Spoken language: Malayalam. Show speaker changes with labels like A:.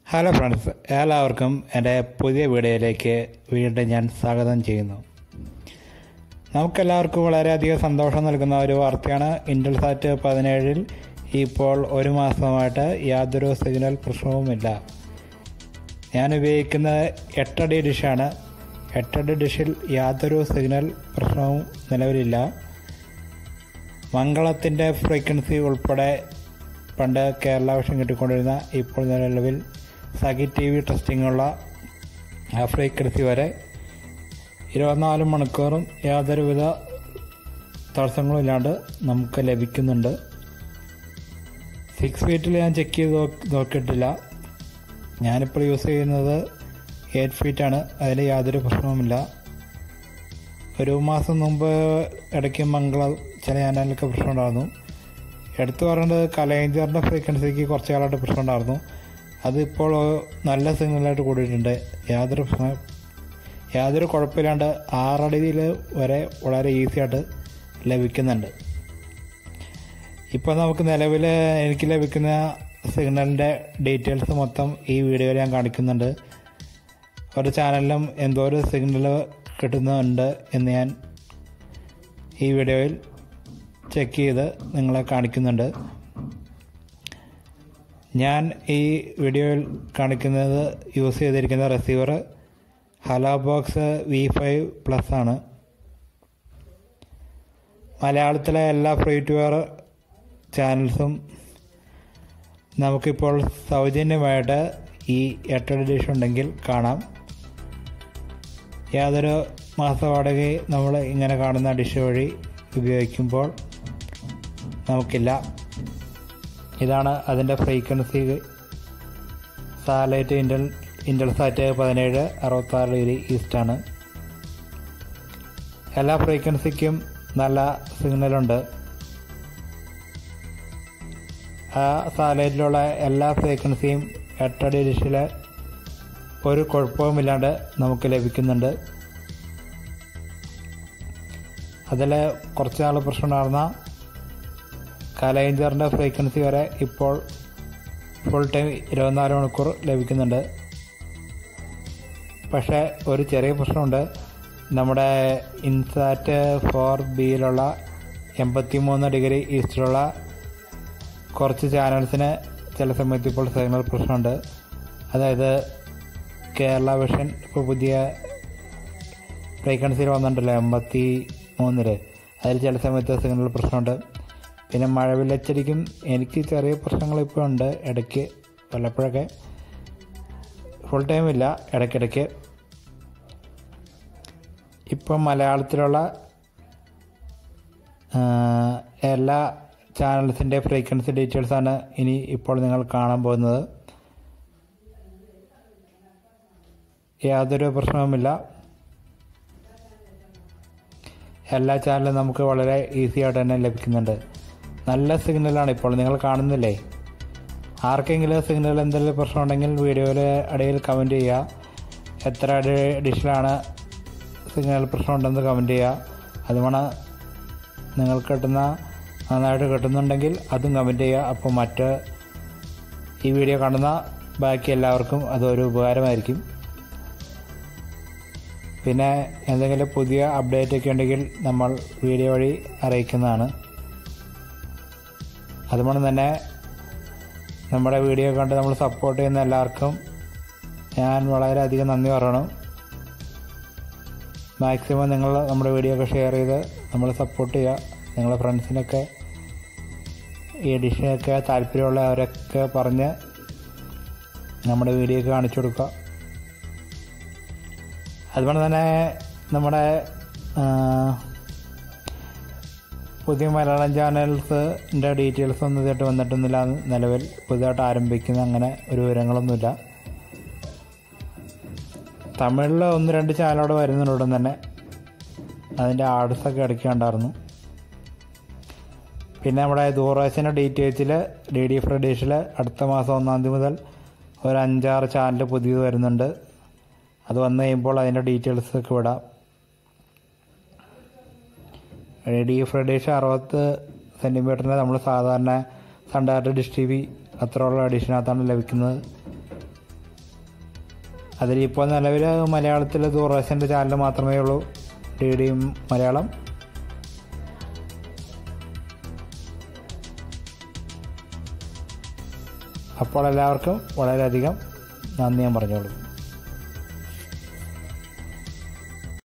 A: ഹലോ ഫ്രണ്ട്സ് എല്ലാവർക്കും എൻ്റെ പുതിയ വീഡിയോയിലേക്ക് വീണ്ടും ഞാൻ സ്വാഗതം ചെയ്യുന്നു നമുക്കെല്ലാവർക്കും വളരെയധികം സന്തോഷം നൽകുന്ന ഒരു വാർത്തയാണ് ഇൻ്റൽസാറ്റ് പതിനേഴിൽ ഇപ്പോൾ ഒരു മാസമായിട്ട് യാതൊരു സിഗ്നൽ പ്രശ്നവുമില്ല ഞാൻ ഉപയോഗിക്കുന്നത് എട്ടടി ഡിഷാണ് എട്ടടി ഡിഷിൽ യാതൊരു സിഗ്നൽ പ്രശ്നവും നിലവിലില്ല മംഗളത്തിൻ്റെ ഫ്രീക്വൻസി ഉൾപ്പെടെ പണ്ട് കേരള വിഷൻ കിട്ടിക്കൊണ്ടിരുന്ന ഇപ്പോൾ നിലവിൽ സഖി ടി വി ടെസ്റ്റിങ്ങുള്ള ആ ഫ്രീക്വൻസി വരെ ഇരുപത്തിനാല് മണിക്കൂറും യാതൊരുവിധ തടസ്സങ്ങളും ഇല്ലാണ്ട് നമുക്ക് ലഭിക്കുന്നുണ്ട് സിക്സ് ഫീറ്റിൽ ഞാൻ ചെക്ക് ചെയ്ത് നോക്ക് നോക്കിയിട്ടില്ല ഞാനിപ്പോൾ യൂസ് ചെയ്യുന്നത് എയ്റ്റ് ഫീറ്റാണ് അതിൽ യാതൊരു പ്രശ്നവുമില്ല ഒരു മാസം മുമ്പ് ഇടയ്ക്ക് മംഗള ചില ചാനലിലൊക്കെ പ്രശ്നം ഉണ്ടായിരുന്നു എടുത്തു പറയേണ്ടത് കലൈഞ്ചറിൻ്റെ ഫ്രീക്വൻസിക്ക് കുറച്ച് കാലമായിട്ട് പ്രശ്നം ഉണ്ടായിരുന്നു അതിപ്പോൾ നല്ല സിഗ്നലായിട്ട് കൂടിയിട്ടുണ്ട് യാതൊരു പ്രശ്നം യാതൊരു കുഴപ്പമില്ലാണ്ട് ആറടിയിൽ വരെ വളരെ ഈസി ആയിട്ട് ലഭിക്കുന്നുണ്ട് ഇപ്പോൾ നമുക്ക് നിലവിൽ എനിക്ക് ലഭിക്കുന്ന സിഗ്നലിൻ്റെ ഡീറ്റെയിൽസ് മൊത്തം ഈ വീഡിയോയിൽ ഞാൻ കാണിക്കുന്നുണ്ട് ഒരു ചാനലിലും എന്തോ ഒരു സിഗ്നൽ കിട്ടുന്നുണ്ട് എന്ന് ഞാൻ ഈ വീഡിയോയിൽ ചെക്ക് ചെയ്ത് നിങ്ങളെ കാണിക്കുന്നുണ്ട് ഞാൻ ഈ വീഡിയോയിൽ കാണിക്കുന്നത് യൂസ് ചെയ്തിരിക്കുന്ന receiver hello box V five plus ആണ് മലയാളത്തിലെ എല്ലാ ഫ്രീ ടു വെയർ ചാനൽസും നമുക്കിപ്പോൾ സൗജന്യമായിട്ട് ഈ എട്ടടി ഡിഷ് ഉണ്ടെങ്കിൽ കാണാം യാതൊരു മാസവാടകയും നമ്മൾ ഇങ്ങനെ കാണുന്ന ഡിഷ് വഴി ഉപയോഗിക്കുമ്പോൾ നമുക്കില്ല ഇതാണ് അതിൻ്റെ ഫ്രീക്വൻസി സാറ്റലൈറ്റ് ഇൻ്റൽ ഇൻ്റൽസാറ്റ് പതിനേഴ് അറുപത്താറ് ഡിഗ്രി ഈസ്റ്റാണ് എല്ലാ ഫ്രീക്വൻസിക്കും നല്ല സിഗ്നലുണ്ട് ആ സാറ്റലൈറ്റിലുള്ള എല്ലാ ഫ്രീക്വൻസിയും എട്ടടി ഡിഷിൽ ഒരു കുഴപ്പവുമില്ലാണ്ട് നമുക്ക് ലഭിക്കുന്നുണ്ട് അതിൽ കുറച്ച് നാൾ പ്രശ്നം ഉണ്ടായിരുന്ന കലൈഞ്ചറിൻ്റെ ഫ്രീക്വൻസി വരെ ഇപ്പോൾ ഫുൾ ടൈം ഇരുപത്തിനാല് മണിക്കൂർ ലഭിക്കുന്നുണ്ട് പക്ഷേ ഒരു ചെറിയ പ്രശ്നമുണ്ട് നമ്മുടെ ഇൻസാറ്റ് ഫോർ ബിയിലുള്ള എൺപത്തി മൂന്ന് ഡിഗ്രി ഈസ്റ്റിലുള്ള കുറച്ച് ചാനൽസിന് ചില സമയത്ത് ഇപ്പോൾ സിഗ്നൽ പ്രശ്നമുണ്ട് അതായത് കേരള വിഷൻ ഇപ്പോൾ പുതിയ ഫ്രീക്വൻസിയിൽ വന്നിട്ടുണ്ടല്ലോ എൺപത്തി മൂന്നില് അതിൽ ചില സമയത്ത് സിഗ്നൽ പ്രശ്നമുണ്ട് പിന്നെ മഴവില്ലച്ചടിക്കും എനിക്ക് ചെറിയ പ്രശ്നങ്ങൾ ഇപ്പോൾ ഉണ്ട് ഇടയ്ക്ക് വല്ലപ്പോഴൊക്കെ ഫുൾ ടൈം ഇല്ല ഇടയ്ക്കിടയ്ക്ക് ഇപ്പം മലയാളത്തിലുള്ള എല്ലാ ചാനൽസിൻ്റെ ഫ്രീക്വൻസി ഡീറ്റെയിൽസാണ് ഇനി ഇപ്പോൾ നിങ്ങൾ കാണാൻ പോകുന്നത് യാതൊരു പ്രശ്നവുമില്ല എല്ലാ ചാനലും നമുക്ക് വളരെ ഈസി ആയിട്ട് തന്നെ ലഭിക്കുന്നുണ്ട് നല്ല സിഗ്നലാണ് ഇപ്പോൾ നിങ്ങൾ കാണുന്നില്ലേ ആർക്കെങ്കിലും സിഗ്നൽ എന്തെങ്കിലും പ്രശ്നമുണ്ടെങ്കിൽ വീഡിയോയിൽ ഇടയിൽ കമൻറ്റ് ചെയ്യുക എത്ര ഡിഷിലാണ് സിഗ്നൽ പ്രശ്നമുണ്ടെന്ന് കമൻറ്റ് ചെയ്യുക അതുമാണ് നിങ്ങൾക്ക് കിട്ടുന്ന നന്നായിട്ട് കിട്ടുന്നുണ്ടെങ്കിൽ അതും കമൻറ്റ് ചെയ്യുക അപ്പോൾ മറ്റ് ഈ വീഡിയോ കാണുന്ന ബാക്കി എല്ലാവർക്കും അതൊരു ഉപകാരമായിരിക്കും പിന്നെ എന്തെങ്കിലും പുതിയ അപ്ഡേറ്റ് ഒക്കെ ഉണ്ടെങ്കിൽ നമ്മൾ വീഡിയോ വഴി അറിയിക്കുന്നതാണ് അതുകൊണ്ട് തന്നെ നമ്മുടെ വീഡിയോ കണ്ട് നമ്മൾ സപ്പോർട്ട് ചെയ്യുന്ന എല്ലാവർക്കും ഞാൻ വളരെയധികം നന്ദി പറയണം മാക്സിമം നിങ്ങൾ നമ്മുടെ വീഡിയോ ഒക്കെ ഷെയർ ചെയ്ത് നമ്മൾ സപ്പോർട്ട് ചെയ്യുക നിങ്ങളുടെ ഫ്രണ്ട്സിനൊക്കെ ഈ ഡിഷിനൊക്കെ താല്പര്യമുള്ളവരൊക്കെ പറഞ്ഞ് നമ്മുടെ വീഡിയോ ഒക്കെ കാണിച്ചു കൊടുക്കുക അതുകൊണ്ട് തന്നെ നമ്മുടെ പുതിയ മലയാളം ചാനൽസിൻ്റെ ഡീറ്റെയിൽസ് ഒന്നും ഇതായിട്ട് വന്നിട്ടൊന്നുമില്ല നിലവിൽ പുതിയതായിട്ട് ആരംഭിക്കുന്ന അങ്ങനെ ഒരു വിവരങ്ങളൊന്നുമില്ല തമിഴിൽ ഒന്ന് രണ്ട് ചാനലോട് വരുന്നുണ്ട് ഉടൻ തന്നെ അതിൻ്റെ ആർട്സൊക്കെ ഇടയ്ക്ക് ഉണ്ടായിരുന്നു പിന്നെ നമ്മുടെ ദൂരദർശന ഡി ടി എച്ചിൽ ഡി ഡി ഫ്രഡീഷിൽ അടുത്ത മാസം ഒന്നാം തീയതി മുതൽ ഒരു അഞ്ചാറ് ചാനൽ പുതിയത് വരുന്നുണ്ട് അത് വന്നു കഴിയുമ്പോൾ അതിൻ്റെ ഡീറ്റെയിൽസ് ഒക്കെ വിടാം ഡി ഫ്രഡീഷ് അറുപത് സെൻറ്റിമീറ്ററിന് നമ്മൾ സാധാരണ സണ്ടാർട്ട് ഡിഷ് ടി വി അത്രയുള്ള എഡിഷനകത്താണ് ലഭിക്കുന്നത് അതിലിപ്പോൾ നിലവിൽ മലയാളത്തിൽ ദൂരദർശൻ്റെ ചാനൽ മാത്രമേ ഉള്ളൂ ഡി ഡി മലയാളം അപ്പോൾ എല്ലാവർക്കും വളരെയധികം നന്ദി ഞാൻ പറഞ്ഞോളൂ